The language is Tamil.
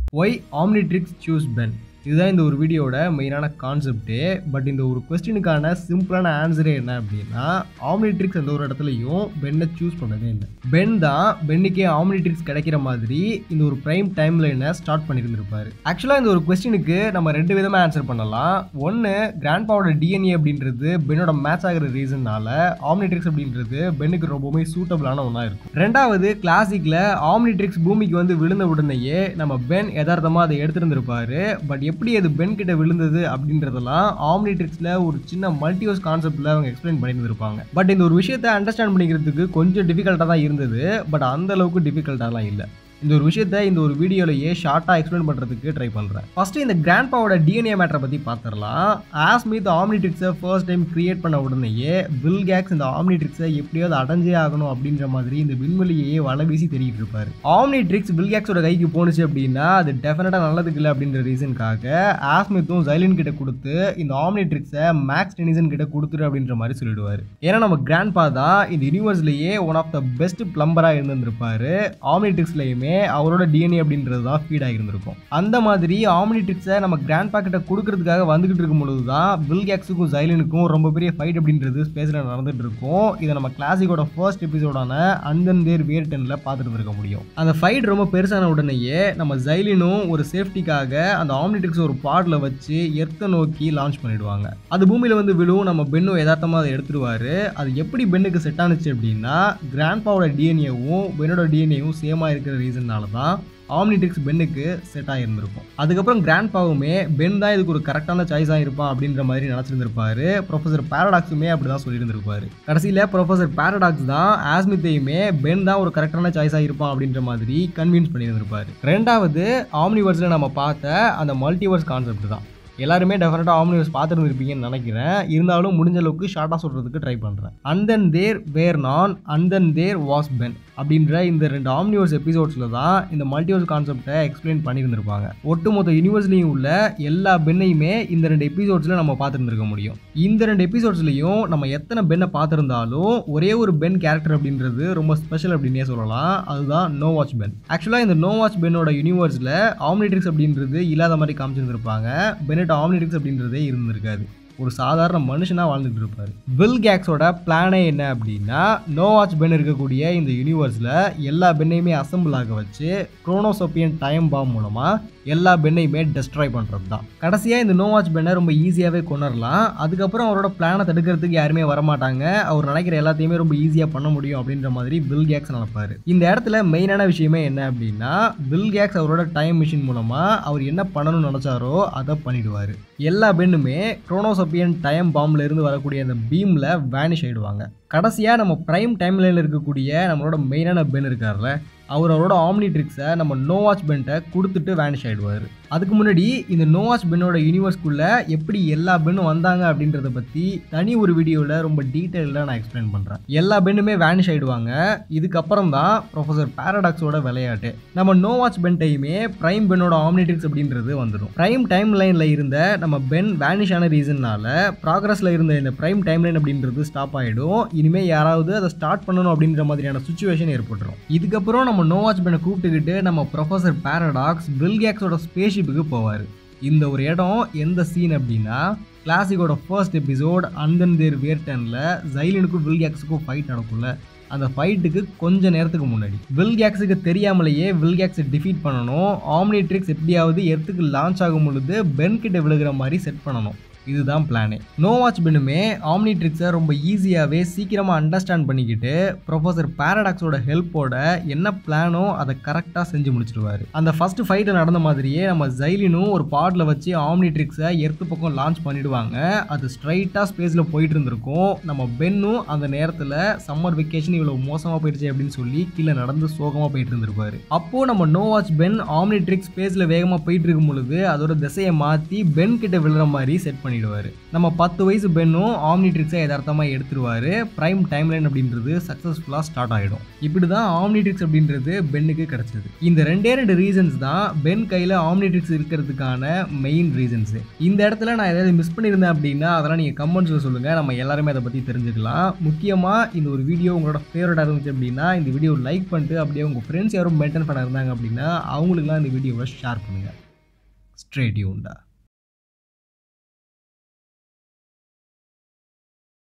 ஒய் ஆம்னிட்ரிக்ஸ் சூஸ் பென் இதுதான் இந்த ஒரு வீடியோட மெயினான கான்செப்ட்டு பட் இந்த ஒரு கொஸ்டினுக்கான சிம்பிளான ஆன்சரே என்ன அப்படின்னா ஆம்னிட்ரிக்ஸ் எந்த ஒரு இடத்துலையும் பென்னை சூஸ் பண்ணதே இல்லை பென் தான் பென்னுக்கே ஆம்னிட்ரிக்ஸ் கிடைக்கிற மாதிரி இந்த ஒரு ப்ரைம் டைம் லைனை ஸ்டார்ட் பண்ணியிருந்திருப்பாரு ஆக்சுவலாக இந்த ஒரு கொஸ்டினுக்கு நம்ம ரெண்டு விதமாக ஆன்சர் பண்ணலாம் ஒன்று கிராண்ட்பாவோட டிஎன்ஏ அப்படின்றது பென்னோட மேட்ச் ஆகிற ரீசன்னால ஆம்னிட்ரிக்ஸ் அப்படின்றது பென்னுக்கு ரொம்பவுமே சூட்டபிளான ஒன்றா இருக்கும் ரெண்டாவது கிளாசிக்கில் ஆம்னிட்ரிக்ஸ் பூமிக்கு வந்து விழுந்த உடனேயே நம்ம பென் யதார்த்தமாக அதை எடுத்திருந்திருப்பாரு பட் எப்படி அது பென் கிட்ட விழுந்தது அப்படின்றதெல்லாம் ஆம்னிட்ரிக்ஸில் ஒரு சின்ன மல்டிவர்ஸ் கான்செப்டில் அவங்க எக்ஸ்பிளைன் பண்ணியிருந்திருப்பாங்க பட் இந்த ஒரு விஷயத்தை அண்டர்ஸ்டாண்ட் பண்ணிக்கிறதுக்கு கொஞ்சம் டிஃபிகல்ட்டாக தான் இருந்தது பட் அந்த அளவுக்கு டிஃபிகல்ட்டாலாம் இல்லை இந்த ஒரு விஷயத்தை இந்த ஒரு வீடியோலயே ஷார்ட்டாக எக்ஸ்பிளைன் பண்ணுறதுக்கு ட்ரை பண்ணுறேன் ஃபஸ்ட்டு இந்த கிராண்ட்பாவோட டிஎன்ஏ மேட்டரை பற்றி பார்த்துடலாம் ஆஸ்மித் ஆம்னிட்ரிக்ஸை ஃபர்ஸ்ட் டைம் கிரியேட் பண்ண உடனேயே வில் கேக்ஸ் இந்த ஆம்னிட்ரிக்ஸை எப்படியாவது அடைஞ்சே ஆகணும் அப்படின்ற மாதிரி இந்த விண்வெளியே வலை வீசி தெரிவிட்டு இருப்பாரு ஆம்னிட்ரிக்ஸ் வில் கேக்ஸோட கைக்கு போணுச்சு அப்படின்னா அது டெஃபினட்டாக நல்லதுக்கு இல்லை அப்படின்ற ரீசனுக்காக ஆஸ்மித்தும் ஜைலின் கிட்ட கொடுத்து இந்த ஆம்னிட்ரிக்ஸை மேக்ஸ் டெனிசன் கிட்ட கொடுத்துரு அப்படின்ற மாதிரி சொல்லிடுவார் ஏன்னா நம்ம கிராண்ட்பா தான் இந்த யூனிவர்ஸ்லேயே ஒன் ஆஃப் த பெஸ்ட் பிளம்பராக இருந்திருப்பாரு ஆம்னிட்ரிக்ஸ்லையுமே அவரோட டிஎன்ஏ அப்படின்றது தான் ஃபீட் ஆகியிருந்திருக்கும் அந்த மாதிரி ஆம்னிட்ரிக்ஸை நம்ம கிராண்ட் பாக்கெட்டை கொடுக்கறதுக்காக வந்துகிட்டு இருக்கும் பொழுது தான் பில் கேக்ஸுக்கும் ஜைலனுக்கும் ரொம்ப பெரிய ஃபைட் அப்படின்றது ஸ்பேஸில் நடந்துட்டு இருக்கும் இதை நம்ம கிளாசிக்கோட ஃபர்ஸ்ட் எபிசோடான அந்தன் தேர் வேர்டனில் பார்த்துட்டு இருக்க முடியும் அந்த ஃபைட் ரொம்ப பெருசான உடனேயே நம்ம ஜைலினும் ஒரு சேஃப்டிக்காக அந்த ஆம்னிட்ரிக்ஸ் ஒரு பாடில் வச்சு எர்த்தை நோக்கி லான்ச் பண்ணிடுவாங்க அது பூமியில் வந்து விழுவும் நம்ம பெண்ணும் யதார்த்தமாக அதை எடுத்துருவாரு அது எப்படி பெண்ணுக்கு செட் ஆனுச்சு அப்படின்னா கிராண்ட்பாவோட டிஎன்ஏவும் பென்னோட டிஎன்ஏவும் சேமாக இருக்கிற ரீசன்னால தான் ஆம்னிட்ரிக்ஸ் பென்னுக்கு செட் ஆகியிருந்திருக்கும் அதுக்கப்புறம் கிராண்ட் பாவுமே பென் தான் இதுக்கு ஒரு கரெக்டான சாய்ஸாக இருப்பான் அப்படின்ற மாதிரி நினச்சிருந்திருப்பாரு ப்ரொஃபசர் பேரடாக்ஸுமே அப்படி தான் சொல்லியிருந்திருப்பாரு கடைசியில் ப்ரொஃபசர் பேரடாக்ஸ் தான் ஆஸ்மித்தையுமே பென் தான் ஒரு கரெக்டான சாய்ஸாக இருப்பான் அப்படின்ற மாதிரி கன்வின்ஸ் பண்ணியிருந்திருப்பாரு ரெண்டாவது ஆம்னிவர்ஸில் நம்ம பார்த்த அந்த மல்டிவர்ஸ் கான்செப்ட் தான் எல்லாருமே டெஃபினட்டாக ஆம்னிவர்ஸ் பார்த்துருந்துருப்பீங்கன்னு நினைக்கிறேன் இருந்தாலும் முடிஞ்ச அளவுக்கு ஷார்ட்டாக சொல்கிறதுக்கு ட்ரை பண்ணுறேன் அந்தன் தேர் வேர் நான் அந்தன் தேர் வாஸ் பென் அப்படின்ற இந்த ரெண்டு ஆம்னிவர்ஸ் எபிசோட்ஸில் தான் இந்த மல்டிவர்ஸ் கான்செப்டை எக்ஸ்பிளைன் பண்ணியிருந்திருப்பாங்க ஒட்டுமொத்த யூனிவர்ஸ்லையும் உள்ள எல்லா பெண்ணையுமே இந்த ரெண்டு எபிசோட்ஸில் நம்ம பார்த்துருந்துருக்க முடியும் இந்த ரெண்டு எபிசோட்ஸ்லையும் நம்ம எத்தனை பெண்ணை பார்த்துருந்தாலும் ஒரே ஒரு பென் கேரக்டர் அப்படின்றது ரொம்ப ஸ்பெஷல் அப்படின்னே சொல்லலாம் அதுதான் நோ வாட்ச் பென் ஆக்சுவலாக இந்த நோ வாட்ச் பென்னோட யூனிவர்ஸில் ஆம்னிட்ரிக்ஸ் அப்படின்றது இல்லாத மாதிரி காமிச்சிருந்திருப்பாங்க பெனட் ஆம்னிட்ரிக்ஸ் அப்படின்றதே இருந்திருக்காது ஒரு சாதாரண மனுஷனாக வாழ்ந்துட்டு இருப்பார் வில் கேக்ஸோட பிளானே என்ன அப்படின்னா நோ வாட்ச் பென் இருக்கக்கூடிய இந்த யூனிவர்ஸில் எல்லா பெண்ணையுமே அசம்பிள் ஆக வச்சு குரோனோசோப்பியன் டைம் பாம் மூலமாக எல்லா பெண்ணையுமே டெஸ்ட்ராய் பண்ணுறது தான் கடைசியாக இந்த நோ வாட்ச் பெண்ணை ரொம்ப ஈஸியாகவே கொண்டுடலாம் அதுக்கப்புறம் அவரோட பிளானை தடுக்கிறதுக்கு யாருமே வரமாட்டாங்க அவர் நினைக்கிற எல்லாத்தையுமே ரொம்ப ஈஸியாக பண்ண முடியும் அப்படின்ற மாதிரி வில் கேக்ஸ் நினைப்பாரு இந்த இடத்துல மெயினான விஷயமே என்ன அப்படின்னா வில் கேக்ஸ் அவரோட டைம் மிஷின் மூலமாக அவர் என்ன பண்ணணும்னு நினச்சாரோ அதை பண்ணிடுவார் எல்லா பெண்ணுமே குரோனோசோப்பியன் டைம் பாம்பில் இருந்து வரக்கூடிய அந்த பீமில் வேனிஷ் ஆகிடுவாங்க கடைசியாக நம்ம ப்ரைம் டைம் லைனில் இருக்கக்கூடிய நம்மளோட மெயினான பென் இருக்கார்ல அவர் அவரோட ஆம்னிட்ரிக்ஸை நம்ம நோவாச் பென்ட்டை கொடுத்துட்டு வேனிஷ் ஆகிடுவார் அதுக்கு முன்னாடி இந்த நோவாச் பென்னோட யூனிவர்ஸ்குள்ளே எப்படி எல்லா பெண்ணும் வந்தாங்க அப்படின்றத பற்றி தனி ஒரு வீடியோவில் ரொம்ப டீட்டெயிலாக நான் எக்ஸ்பிளைன் பண்ணுறேன் எல்லா பெண்ணுமே வேனிஷ் ஆகிடுவாங்க இதுக்கப்புறம் தான் ப்ரொஃபஸர் பேரடாக்ஸோட விளையாட்டு நம்ம நோவாச் பென்ட்டையுமே ப்ரைம் பென்னோட ஆம்னிட்ரிக்ஸ் அப்படின்றது வந்துடும் ப்ரைம் டைம் லைனில் இருந்த நம்ம பென் வேனிஷ் ஆன ரீசன்னால ப்ராக்ரஸில் இருந்த இந்த ப்ரைம் டைம் லைன் அப்படின்றது ஸ்டாப் ஆகிடும் இனிமேல் யாராவது அதை ஸ்டார்ட் பண்ணணும் அப்படின்ற மாதிரியான சுச்சுவேஷன் ஏற்பட்டுரும் இதுக்கப்புறம் நம்ம நோவாச் பெனை கூப்பிட்டுக்கிட்டு நம்ம ப்ரொஃபஸர் பேரடாக்ஸ் பில்கேக்ஸோட ஸ்பேஸ்ஷிப்புக்கு போவார் இந்த ஒரு இடம் எந்த சீன் அப்படின்னா கிளாசிக்கோட ஃபர்ஸ்ட் எபிசோட் அந்தன் தேர் வேர்டனில் ஜைலினுக்கும் வில்கேக்ஸுக்கும் ஃபைட் நடக்கும்ல அந்த ஃபைட்டுக்கு கொஞ்ச நேரத்துக்கு முன்னாடி வில்கேக்ஸுக்கு தெரியாமலேயே வில்கேக்ஸை டிஃபீட் பண்ணணும் ஆம்னிட்ரிக்ஸ் எப்படியாவது எர்த்துக்கு லான்ச் ஆகும் பொழுது பென் கிட்ட விழுகிற மாதிரி செட் பண்ணணும் இதுதான் பிளானே நோ வாட்ச் பெண்ணுமே ஆம்னிட்ரிக்ஸை ரொம்ப ஈஸியாகவே சீக்கிரமாக அண்டர்ஸ்டாண்ட் பண்ணிக்கிட்டு ப்ரொஃபஸர் பேரடாக்ஸோட ஹெல்ப்போட என்ன பிளானோ அதை கரெக்டாக செஞ்சு முடிச்சிருவாரு அந்த ஃபர்ஸ்ட் ஃபைட்டில் நடந்த மாதிரியே நம்ம ஜைலினும் ஒரு பாட்டில் வச்சு ஆம்னிட்ரிக்ஸை எர்த்து பக்கம் லான்ச் பண்ணிடுவாங்க அது ஸ்ட்ரைட்டாக ஸ்பேஸில் போயிட்டு இருந்திருக்கும் நம்ம பென்னும் அந்த நேரத்தில் சம்மர் வெக்கேஷன் இவ்வளோ மோசமாக போயிடுச்சு அப்படின்னு சொல்லி கீழே நடந்து சோகமாக போயிட்டு இருந்திருப்பாரு அப்போ நம்ம நோ வாட்ச் பென் ஆம்னிட்ரிக்ஸ் ஸ்பேஸில் வேகமாக போயிட்டு இருக்கும் பொழுது அதோட திசையை மாற்றி பென் கிட்ட விழுற மாதிரி செட் பண்ணி பண்ணிடுவார் நம்ம பத்து வயசு பென்னும் ஆம்னிட்ரிக்ஸை யதார்த்தமாக எடுத்துருவார் ப்ரைம் டைம்லைன் அப்படின்றது சக்ஸஸ்ஃபுல்லாக ஸ்டார்ட் ஆகிடும் இப்படி தான் ஆம்னிட்ரிக்ஸ் அப்படின்றது பென்னுக்கு கிடச்சிது இந்த ரெண்டே ரெண்டு ரீசன்ஸ் தான் பென் கையில் ஆம்னிட்ரிக்ஸ் இருக்கிறதுக்கான மெயின் ரீசன்ஸு இந்த இடத்துல நான் ஏதாவது மிஸ் பண்ணியிருந்தேன் அப்படின்னா அதெல்லாம் நீங்கள் கமெண்ட்ஸில் சொல்லுங்கள் நம்ம எல்லாருமே அதை பற்றி தெரிஞ்சுக்கலாம் முக்கியமாக இந்த ஒரு வீடியோ உங்களோட ஃபேவரட்டாக இருந்துச்சு அப்படின்னா இந்த வீடியோ லைக் பண்ணிட்டு அப்படியே உங்கள் ஃப்ரெண்ட்ஸ் யாரும் மெயின்டைன் பண்ண இருந்தாங்க அப்படின்னா அவங்களுக்குலாம் இந்த வீடியோவை ஷேர் பண்ணுங்கள் ஸ்ட்ரேடியூண்டா